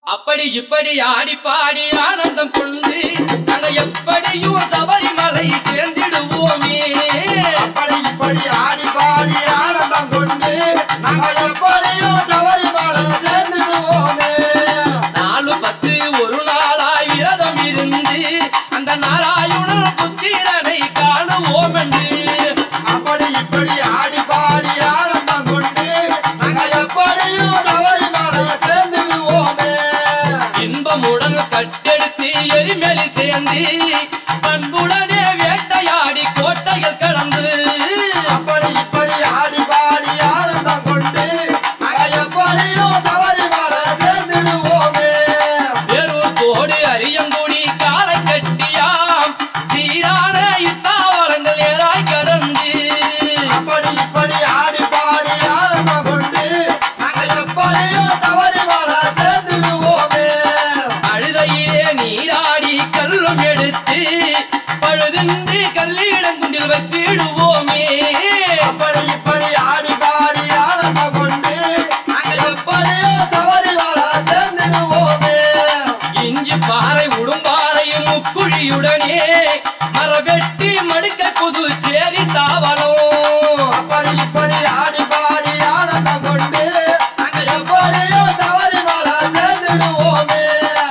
அப்படி இப்படி ஆடி பாடி ஆனந்தம் கொண்டு நாங்க எப்படியும் சபரிமலை சேர்ந்திடுவோமே அப்படி இப்படி ஆடி பாடி ஆனந்தம் கொண்டு நாங்கள் எப்படியும் சபரிமலை சேர்ந்துடுவோமே நாலு பத்து ஒரு நாளாய் விரதம் இருந்து அந்த நாராயணன் புத்திரனை காணுவோம் என்று அப்படி இப்படி ஆடி பாடி ஆனந்தம் கொண்டு நாங்கள் எப்படியும் சபரிமலை சேர்ந்துடுவோமே இன்பமுடன் கட்டெடுத்து எரிமெலி சேர்ந்து பண்புடனே வேட்டையாடி கோட்டையில் கடந்து அப்படி இப்படி ஆடி பாடி ஆனந்தம் கொண்டு நாங்கள் எப்படியும் சபரிமலை சேர்ந்துடுவோமே வேறூர் தோடு அரியங்குடி காலை கட்டியாம் சீரான இத்தாவரங்கள் ஏறாய் கடந்து அப்படி இப்படி ஆடி பாடி ஆனந்தம் கொண்டு நாங்கள் எப்படியும் சபரிமலை சேர்ந்துடுவோமே அழுதையிலே நீராடி கல்லும் எடுத்து பழுதின்றி கல்லிடங்குண்டில் வைத்திடுவோமே அப்படி இப்படி ஆடி பாடி ஆனந்தம் கொண்டு நாங்கள் எப்படியும் சபரிமலை சேர்ந்துடுவோமே இஞ்சி பாறை உடும்பாறையும் முக்குழியுடனே மரவெட்டி மடுக்க புது சேரி தாவலம் அப்படி இப்படி ஆடி பாடி ஆனந்தம் கொண்டு நாங்கள் எப்படியும் சபரிமலை சேர்ந்துடுவோமே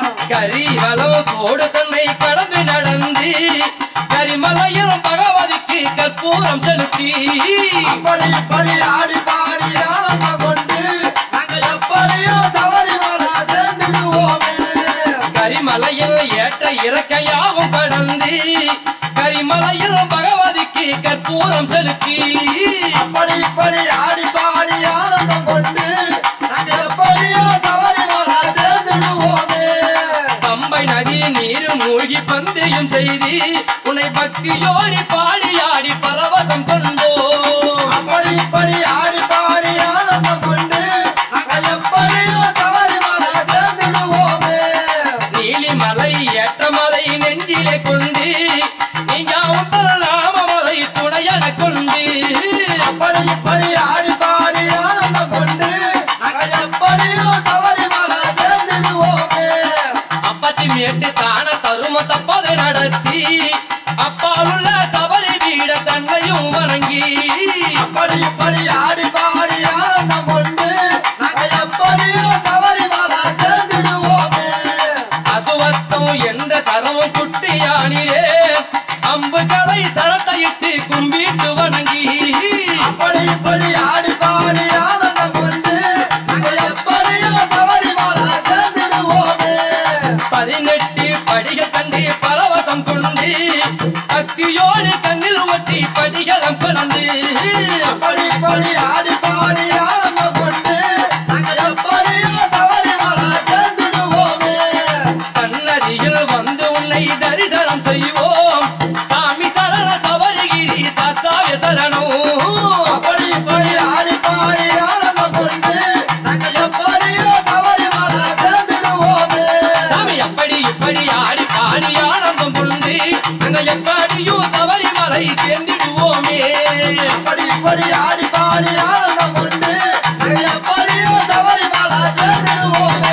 கரிவலம் தோடு தன்னை கடந்து நடந்து கரிமலையில் பகவதிக்கு கற்பூரம் செலுத்தி அப்படி இப்படி ஆடி பாடி ஆனந்தம் கொண்டு நாங்கள் எப்படியும் சபரிமலை சேர்ந்துடுவோமே கரிமலையில் ஏற்ற இறக்கையாவும் கடந்து கரிமலையில் பகவதிக்கு கற்பூரம் செலுத்தி அப்படி இப்படி ஆடி பாடி ஆனந்தம் கொண்டு நாங்கள் எப்படியும் சபரிமலை சேர்ந்துடுவோமே பம்பை நதி நீர் மூழ்கி பந்தயம் செய்து உன்னை பக்தியோடி பாடி ஆடி பரவசம் கொண்டோம் அப்படி இப்படி ஆடி பாடி ஆனந்தம் கொண்டு நாங்கள் எப்படியும் சபரிமலை சேர்ந்துடுவோமே நீலிமலை ஏற்றமலை நெஞ்சிலே கொண்டு நீங்க உங்கள் நாமமலை துணையன கொண்டு அப்படி இப்படி ஆடி பாடி ஆனந்தம் கொண்டு நாங்கள் எப்படியும் சபரிமலை சேர்ந்துடுவோமே அப்பத்தி மேட்டு தான தரும தப்பது நடத்தி அப்பாலுள்ள சபரி வீட தன்னையும் வணங்கி அப்படி இப்படி ஆடி பாடி ஆனந்தம் கொண்டு நாங்கள் எப்படியும் சபரிமலை சேர்ந்துடுவோமே அசுவத்தம் என்ற சரமம் குட்டியானிலே அம்பு கதை சரத்தையிட்டு கும்பிட்டு வணங்கி அப்படி இப்படி ஆடி பாடி ஆனந்தம் கொண்டு நாங்கள் எப்படியும் சபரிமலை சேர்ந்துடுவோமே பதினெட்டு படிகள் கண்டு பரவசம் கொண்டு அக்கியோடு கண்ணில் ஒட்டி படிகளம் பிறந்து அப்படி இப்படி ஆடி பாடி ஆனந்தம் கொண்டு நாங்கள் எப்படியும் சபரிமலை சேர்ந்துடுவோமே சன்னதியில் வந்து உன்னை தரிசனம் செய்வோம் சாமி சரண சபரிகிரி சாஸ்தாய சரணம் அப்படி இப்படி ஆடி பாடி ஆனந்தம் கொண்டு நாங்கள் எப்படியும் சபரிமலை சேர்ந்துடுவோமே சாமி அப்படி இப்படி ஆடி பாடி ஆனந்தம் கொண்டு நாங்கள் எப்படியும் சபரிமலை சேர்ந்திடுவோமே அப்படி இப்படி ஆடி பாடி ஆனந்தம் கொண்டு நாங்கள் எப்படியும் சபரிமலை சேர்ந்துடுவோமே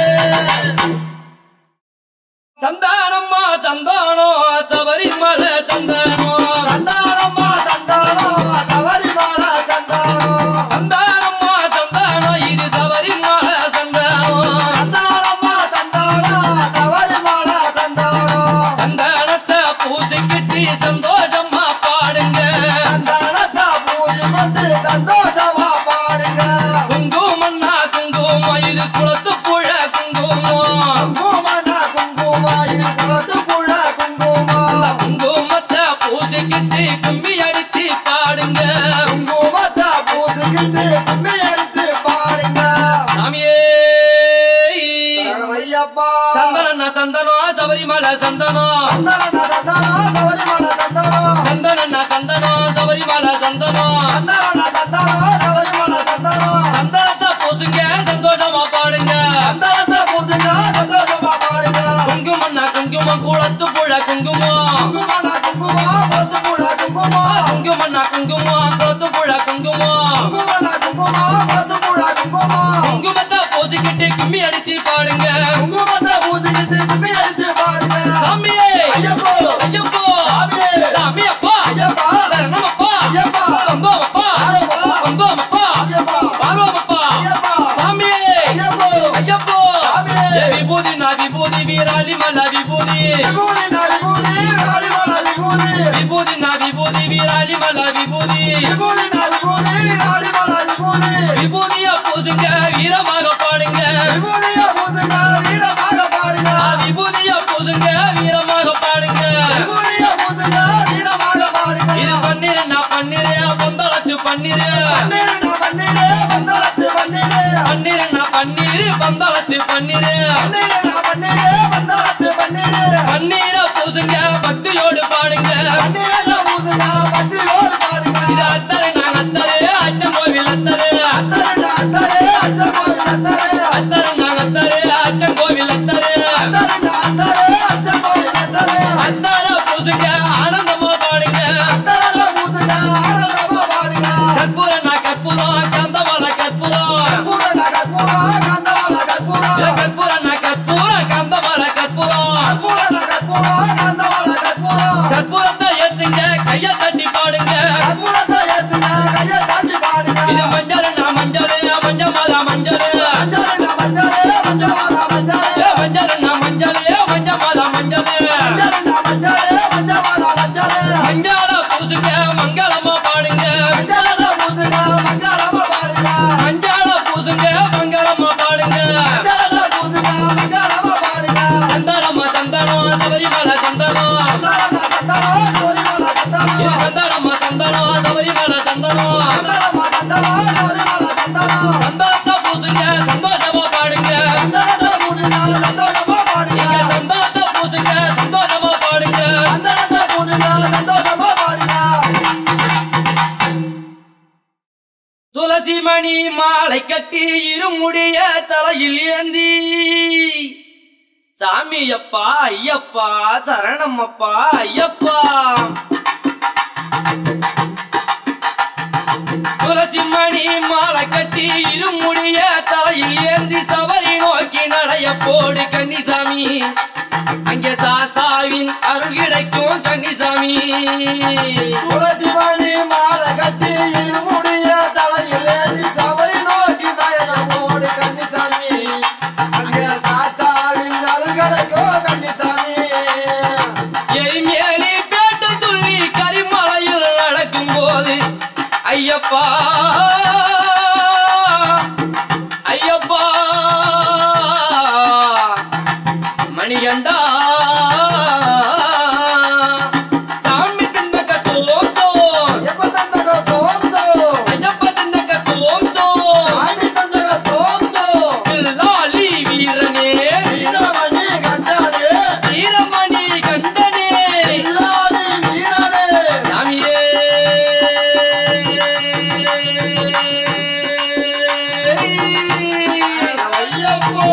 சந்தானம்மா சந்தானம் சபரிமலை சந்தானம் சந்தானம்மா சந்தானம் சபரிமலை சந்தானம் சந்தானம்மா சந்தானம் இது சபரிமலை சந்தானம் சந்தானம்மா சந்தானம் சபரிமலை சந்தானம் சந்தானத்தை பூசிக்கிட்டு சந்தோஷமா பாடுங்க சந்தானத்தை பூஜை கொண்டு சந்தோஷமா பாடுங்க குங்குமண்ணா குங்குமம் இது குளத்து புழ குங்குமம் குங்குமண்ணா குங்குமா இது குளத்து புழ குங்குமா குங்குமத்தை பூசிக்கிட்டு கும்மி அடிச்சு பாடுங்க குங்குமத்தை பூசிக்கிட்டு கும்மி அடித்து பாடுங்க சாமியே சரணமையப்பா சந்தனண்ணா சந்தனம் சபரிமலை சந்தனம் சந்தன சந்தனம் சபரிமலை சந்தனம் சந்தனண்ணா சந்தனம் சபரிமலை சந்தனம் சந்தன சந்தனம் சபரிமலை சந்தனம் சந்தனத்தை பூசுங்க சந்தோஷமா பாடுங்க சந்தனத்தை பூசுங்க சந்தோஷமா பாடுங்க குங்குமண்ணா குங்குமம் குளத்து புழ குங்குமம் குங்குமண்ணா குங்குமா குளத்து புழ குங்குமா குங்குமண்ணா குங்குமம் குளத்து புழ குங்குமம் குங்குமண்ணா குங்குமா குளத்து புழ குங்குமா ஆமா குங்குமத்தை பூசிக்கிட்டு கும்மி அடிச்சு பாடுங்க குங்குமத்தை ஊதிக்கிட்டு கும்மி அடிச்சு பாடுங்க சாமியே ஐயப்போ ஐயப்போ சாமியே சாமி அப்பா ஐயப்பா சரணமப்பா ஐயப்பா வந்தோமப்பா ஆரோமப்பா வந்தோமப்பா ஐயப்பா பாரோமப்பா ஐயப்பா சாமியே ஐயப்போ ஐயப்போ சாமியே. ஏ விபூதி நா விபூதி வீராளி மல விபூதி விபூதி நான் விபூதி ராணிமல விபூதி விபூதி நா விபூதி வீராளி மல விபூதி விபூதி நான் விபூதி ராணிமல விபூதி விபூதிய பூசுங்க வீரமாக பாடுங்க விபூதிய பூசுங்க வீரமாக பாடுங்க ஆ, விபூதிய பூசுங்க வீரமாக பாடுங்க விபூதிய பூசுங்க வீரமாக பாடுங்க இது பன்னீர் நான் பன்னீர் பந்தளத்து பன்னீர் பன்னீர் நான் பன்னீர் பந்தளத்து பன்னீர் பன்னீர் நான் பன்னீர் பந்தளத்து பன்னீர் பன்னீர் நான் பன்னீர் பந்தளத்து பன்னீர் பன்னீர பூசுங்க பக்தியோடு பாடுங்க பன்னீர் நான் பூசுங்க பத்தியோடு பாடுங்க இது அத்தரு நான் அத்தரு அச்சன் கோவில் அத்தரு அத்தரு நான் அத்தரு அச்ச கோவில் அத்தரு அத்தரு நான் அத்தரு அச்சன் கோவில் அத்தரு அத்தரு நான் அத்தரு அச்ச கோவில் அத்தரு அத்தார பூசுங்க ஆனந்தமா பாடுங்க அத்தரல பூசுங்க ஆனந்தமா பாடுங்க கற்பூர நான் கற்பூரம் கந்தமல கற்பூரம் கற்பூர நகற்பூரா கந்தவள கற்பூரா ஏ கற்பூர நான் கற்பூரம் கந்தமல கற்பூரம் கற்பூர நகற்பூரா கந்தவள கற்பூரா கற்பூரத்தை ஏத்துங்க கைய தட்டி பாடுங்க கற்பூரத்தை ஏத்துங்க கையை தாண்டி பாடுங்க இது மஞ்சள் நான் மஞ்சள் மஞ்சள் மாதா மஞ்சள் மஞ்சள் நான் மஞ்சள் மஞ்சள் மஞ்சள் ஏ மஞ்சள் நான் மஞ்சள் மஞ்சள் மாதா மஞ்சள் மஞ்சள் நான் மஞ்சள் மஞ்சள் மஞ்சள் மஞ்சால பூசுங்க மங்களமா பாடுங்க மஞ்சள் பூசுங்க மங்களமா பாடுங்க மஞ்சால பூசுங்க மங்களமா பாடுங்க மஞ்சள் பூசுங்க மங்களமா பாடுங்க சந்தனமா சந்தனம் சபரிமல சந்தனம் சந்தன சந்தனம் சோரிமல சந்தனம் இது சந்தனமா சந்தனம் சபரிமல சந்தனம் சந்தனமா சந்தனம் சோரிமல சந்தனம் சந்தனத்தை பூசுங்க சந்தோஷமா பாடுங்க சந்தனத்தை பூசுங்க சந்தோஷமா பாடுங்க நீங்க சந்தனத்தை பூசுங்க சந்தோஷமா பாடுங்க சந்தனத்தை பூசுங்க சந்தோஷமா பாடுங்க துளசி மணி மாலை கட்டி இருமுடிய தலையில் ஏந்தி சாமியப்பா ஐயப்பா சரணமப்பா ஐயப்பா துளசி மணி மாலை கட்டி இருமுடிய தலையில் ஏந்தி சபரி நோக்கி நடைய போடு கன்னிசாமி அங்கே சாஸ்தாவின் அருள் கிடைக்கும் கன்னிசாமி துளசி மணி மாலை கட்டி இருமுடிய தலையில் ஏந்தி சபரி நோக்கி பயணம் ஓடு கன்னிசாமி அங்கே சாத்தாவின் அருள் கிடைக்கும் கன்னிசாமி எரிமேலி பேட்டை துள்ளி கரிமலையில் நடக்கும் போது ஐயப்பா ஐயப்பா மணிகண்டா சாமி தின்னக்க தோந்தோ எப்ப தந்தகோ தோந்தோ ஐயப்பா தின்னக்க தோந்தோ சாமி தந்தகோ தோந்தோ லாலி வீரனே வீரமணி கண்டானே வீரமணி கண்டனே இல்லாதி வீரனே சாமியே ஐயப்போ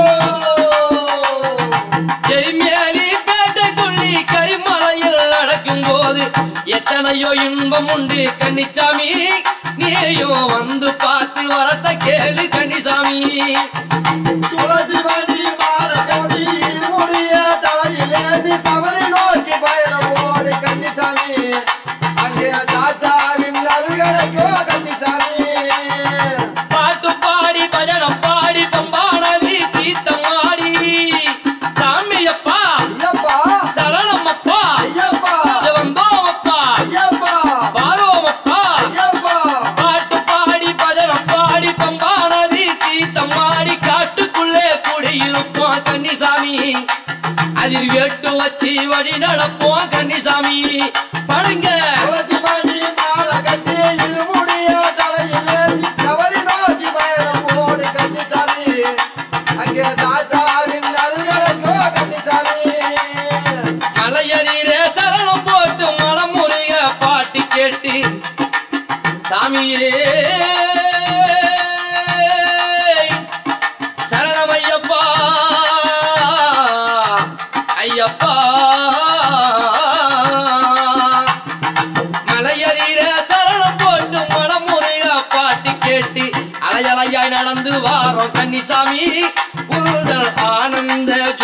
எரிமேலி பேட்டை துள்ளி கரிமலையில் நடக்கும் போது எத்தனையோ இன்பம் உண்டு கன்னிசாமி நீயும் வந்து பார்த்து வரத்த கேளு கன்னிசாமி துளசி மணி மாலை கொடி முடிய தலையில் ஏந்தி சபரி நோக்கி பயணம் ஓடு கன்னிசாமி அங்கே தாத்தாவின் அருகடைக்கோ கன்னிசாமி பாட்டு பாடி பஜனம் பாடி பம்பானதி தீர்த்தம் ஆடி சாமியப்பா ஐயப்பா சரணமப்பா ஐயப்பா வந்தோமப்பா ஐயப்பா பாரோமப்பா ஐயப்பா பாட்டு பாடி பஜனம் பாடி பம்பா நதி தீர்த்தம் ஆடி காட்டுக்குள்ளே குடியிருப்போம் கன்னிசாமி அதில் வெட்டு வச்சு வழி நடப்போம் கன்னிசாமி படுங்க துளசி மணி மாலை கட்டி இருமுடிய தலையில் ஏந்தி சபரி நோக்கி பயணம் ஓடு கன்னிசாமி அங்கே தாத்தாவின் அருகடைக்கோ கன்னிசாமி மலையதிரே சரணம் போட்டு மனம் முருக பாட்டு கேட்டு சாமியே சரணம் ஐயப்பா ஐயப்பா மலையதிர சரணம் போட்டு மனம் முருக பாட்டு கேட்டு அலையலையாய் நடந்து வாரம் கன்னிசாமி உங்கள் ஆனந்த